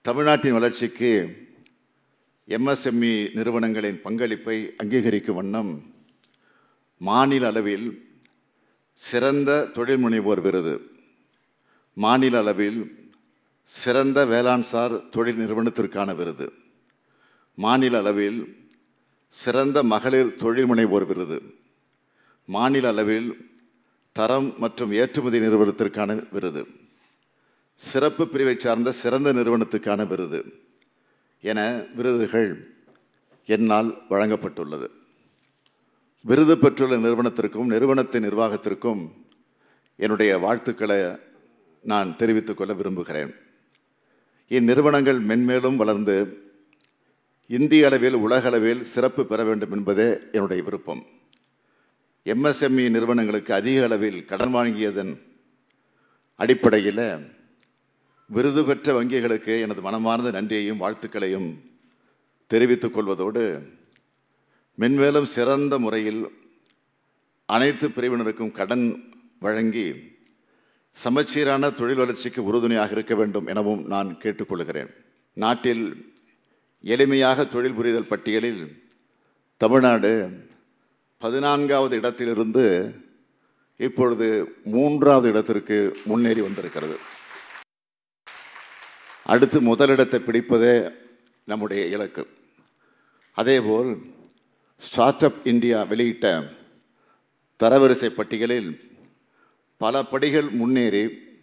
தமிழ்நாட்டின் வளர்ச்சிக்கு எம்எஸ்எம்இ நிறுவனங்களின் பங்களிப்பை அங்கீகரிக்கும் வண்ணம் மாநில அளவில் சிறந்த தொழில் முனைவோர் விருது மாநில அளவில் சிறந்த வேளாண்சார் தொழில் நிறுவனத்திற்கான விருது மாநில அளவில் சிறந்த மகளிர் தொழில் முனைவோர் விருது மாநில அளவில் தரம் மற்றும் ஏற்றுமதி நிறுவனத்திற்கான விருது சிறப்பு பிரிவை சார்ந்த சிறந்த நிறுவனத்துக்கான விருது என விருதுகள் என்னால் வழங்கப்பட்டுள்ளது விருது பெற்றுள்ள நிறுவனத்திற்கும் நிறுவனத்தின் நிர்வாகத்திற்கும் என்னுடைய வாழ்த்துக்களை நான் தெரிவித்துக் கொள்ள விரும்புகிறேன் இந்நிறுவனங்கள் மென்மேலும் வளர்ந்து இந்திய அளவில் உலக அளவில் சிறப்பு பெற வேண்டும் என்பதே என்னுடைய விருப்பம் எம்எஸ்எம்இ நிறுவனங்களுக்கு அதிக அளவில் கடன் வாங்கியதன் அடிப்படையில் விருது பெற்ற வங்கிகளுக்கு எனது மனமார்ந்த நன்றியையும் வாழ்த்துக்களையும் தெரிவித்துக் கொள்வதோடு மென்மேலும் சிறந்த முறையில் அனைத்து பிரிவினருக்கும் கடன் வழங்கி சமச்சீரான தொழில் வளர்ச்சிக்கு உறுதுணையாக இருக்க வேண்டும் எனவும் நான் கேட்டுக்கொள்கிறேன் நாட்டில் எளிமையாக தொழில் புரிதல் பட்டியலில் தமிழ்நாடு பதினான்காவது இடத்திலிருந்து இப்பொழுது மூன்றாவது இடத்திற்கு முன்னேறி வந்திருக்கிறது அடுத்து முதலிடத்தை பிடிப்பதே நம்முடைய இலக்கு அதேபோல் ஸ்டார்ட் அப் இந்தியா வெளியிட்ட தரவரிசை பட்டியலில் பல படிகள் முன்னேறி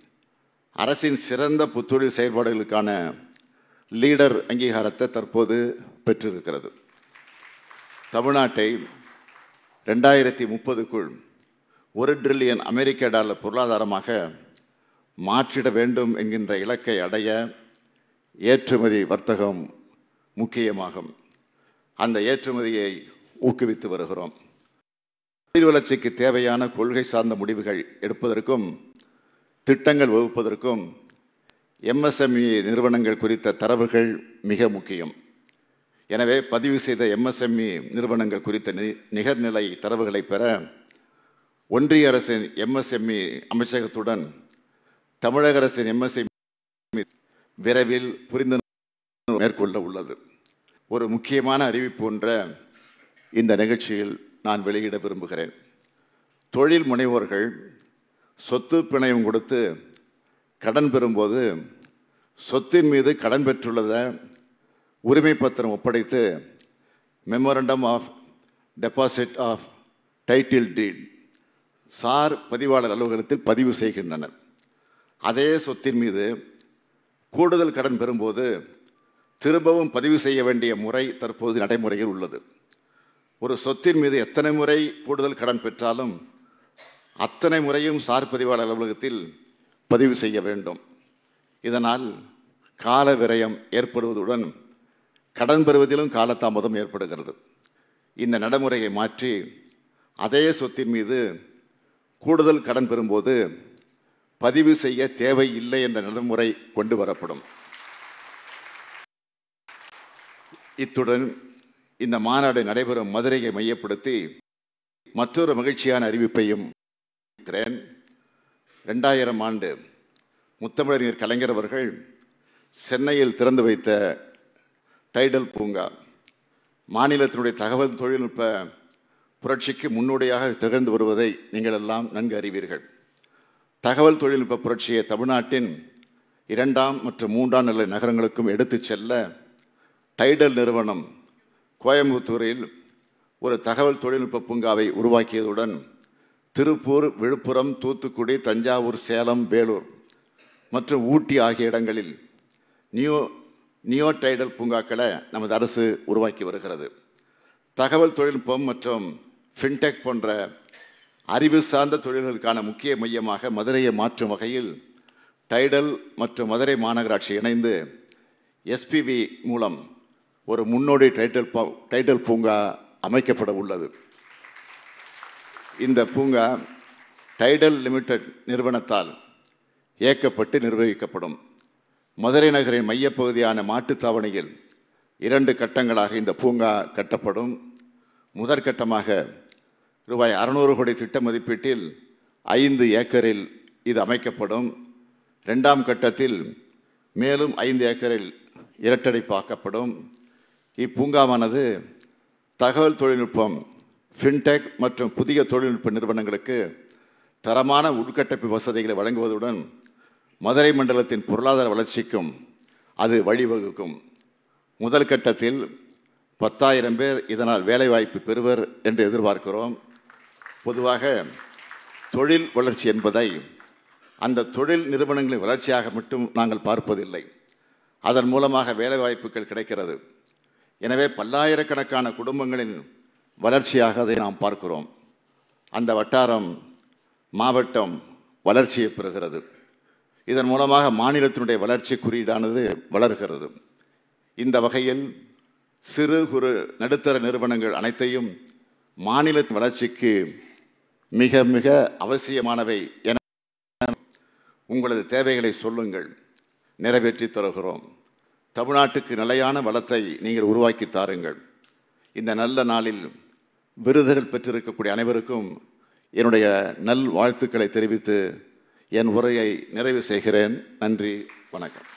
அரசின் சிறந்த புத்தொழில் செயல்பாடுகளுக்கான லீடர் அங்கீகாரத்தை தற்போது பெற்றிருக்கிறது தமிழ்நாட்டை ரெண்டாயிரத்தி முப்பதுக்குள் ஒரு ட்ரில்லியன் அமெரிக்க டாலர் பொருளாதாரமாக மாற்றிட வேண்டும் என்கின்ற இலக்கை அடைய ஏற்றுமதி வர்த்தகம் முக்கியமாகும் அந்த ஏற்றுமதியை ஊக்குவித்து வருகிறோம் தொழில் வளர்ச்சிக்கு தேவையான கொள்கை சார்ந்த முடிவுகள் எடுப்பதற்கும் திட்டங்கள் வகுப்பதற்கும் எம்எஸ்எம்இ நிறுவனங்கள் குறித்த தரவுகள் மிக முக்கியம் எனவே பதிவு செய்த எம்எஸ்எம்இ நிறுவனங்கள் குறித்த நி- நிகர்நிலை தரவுகளை பெற ஒன்றிய அரசின் எம்எஸ்எம்இ அமைச்சகத்துடன் தமிழக அரசின் எம்எஸ்எம்இ விரைவில் புரிந்து மேற்கொள்ள உள்ளது ஒரு முக்கியமான அறிவிப்பு ஒன்ற இந்த நிகழ்ச்சியில் நான் வெளியிட விரும்புகிறேன் தொழில் முனைவோர்கள் சொத்து பிணையம் கொடுத்து கடன் பெறும்போது சொத்தின் மீது கடன் பெற்றுள்ளதை உரிமை பத்திரம் ஒப்படைத்து memorandum of deposit of title deed சார் பதிவாளர் அலுவலகத்தில் பதிவு செய்கின்றனர் அதே சொத்தின் மீது கூடுதல் கடன் பெறும்போது திரும்பவும் பதிவு செய்ய வேண்டிய முறை தற்போது நடைமுறையில் உள்ளது ஒரு சொத்தின் மீது எத்தனை முறை கூடுதல் கடன் பெற்றாலும் அத்தனை முறையும் சார் பதிவாளர் அலுவலகத்தில் பதிவு செய்ய வேண்டும் இதனால் கால விரயம் ஏற்படுவதுடன் கடன் பெறுவதிலும் காலதாமதம் ஏற்படுகிறது இந்த நடைமுறையை மாற்றி அதே சொத்தின் மீது கூடுதல் கடன் பெறும்போது பதிவு செய்ய தேவையில்லை என்ற நடைமுறை கொண்டு வரப்படும் இத்துடன் இந்த மாநாடு நடைபெறும் மதுரையை மையப்படுத்தி மற்றொரு மகிழ்ச்சியான அறிவிப்பையும் இருக்கிறேன் ரெண்டாயிரம் ஆண்டு முத்தமிழறிஞர் கலைஞர் அவர்கள் சென்னையில் திறந்து வைத்த டைடல் பூங்கா மாநிலத்தினுடைய தகவல் தொழில்நுட்ப புரட்சிக்கு முன்னோடியாக திகழ்ந்து வருவதை நீங்கள் எல்லாம் நன்கு அறிவீர்கள் தகவல் தொழில்நுட்ப புரட்சியை தமிழ்நாட்டின் இரண்டாம் மற்றும் மூன்றாம் நிலை நகரங்களுக்கும் எடுத்துச் செல்ல டைடல் நிறுவனம் கோயம்புத்தூரில் ஒரு தகவல் தொழில்நுட்ப பூங்காவை உருவாக்கியதுடன் திருப்பூர் விழுப்புரம் தூத்துக்குடி தஞ்சாவூர் சேலம் வேலூர் மற்றும் ஊட்டி ஆகிய இடங்களில் நியோ நியோ டைடல் பூங்காக்களை நமது அரசு உருவாக்கி வருகிறது தகவல் தொழில்நுட்பம் மற்றும் ஃபின்டெக் போன்ற அறிவு சார்ந்த தொழில்களுக்கான முக்கிய மையமாக மதுரையை மாற்றும் வகையில் டைடல் மற்றும் மதுரை மாநகராட்சி இணைந்து எஸ்பிவி மூலம் ஒரு முன்னோடி டைட்டல் பா- டைடல் பூங்கா அமைக்கப்பட உள்ளது இந்த பூங்கா டைடல் லிமிடெட் நிறுவனத்தால் இயக்கப்பட்டு நிர்வகிக்கப்படும் மதுரை நகரின் மையப்பகுதியான மாட்டுத்தாவணியில் இரண்டு கட்டங்களாக இந்த பூங்கா கட்டப்படும் முதற்கட்டமாக ரூபாய் அறுநூறு கோடி திட்ட மதிப்பீட்டில் ஐந்து ஏக்கரில் இது அமைக்கப்படும் இரண்டாம் கட்டத்தில் மேலும் ஐந்து ஏக்கரில் இரட்டடிப்பாக்கப்படும் இப்பூங்காவானது தகவல் தொழில்நுட்பம் ஃபின்டெக் மற்றும் புதிய தொழில்நுட்ப நிறுவனங்களுக்கு தரமான உள்கட்டமைப்பு வசதிகளை வழங்குவதுடன் மதுரை மண்டலத்தின் பொருளாதார வளர்ச்சிக்கும் அது வழிவகுக்கும் முதல் கட்டத்தில் பத்தாயிரம் பேர் இதனால் வேலைவாய்ப்பு பெறுவர் என்று எதிர்பார்க்கிறோம் பொதுவாக தொழில் வளர்ச்சி என்பதை அந்த தொழில் நிறுவனங்களின் வளர்ச்சியாக மட்டும் நாங்கள் பார்ப்பதில்லை அதன் மூலமாக வேலைவாய்ப்புகள் கிடைக்கிறது எனவே பல்லாயிரக்கணக்கான குடும்பங்களின் வளர்ச்சியாக அதை நாம் பார்க்கிறோம் அந்த வட்டாரம் மாவட்டம் வளர்ச்சியை பெறுகிறது இதன் மூலமாக மாநிலத்தினுடைய வளர்ச்சி குறியீடானது வளர்கிறது இந்த வகையில் சிறு குறு நடுத்தர நிறுவனங்கள் அனைத்தையும் மாநிலத்தின் வளர்ச்சிக்கு மிக மிக அவசியமானவை என உங்களது தேவைகளை சொல்லுங்கள் நிறைவேற்றி தருகிறோம் தமிழ்நாட்டுக்கு நிலையான வளத்தை நீங்கள் உருவாக்கி தாருங்கள் இந்த நல்ல நாளில் விருதுகள் பெற்றிருக்கக்கூடிய அனைவருக்கும் என்னுடைய நல் வாழ்த்துக்களை தெரிவித்து என் உரையை நிறைவு செய்கிறேன் நன்றி வணக்கம்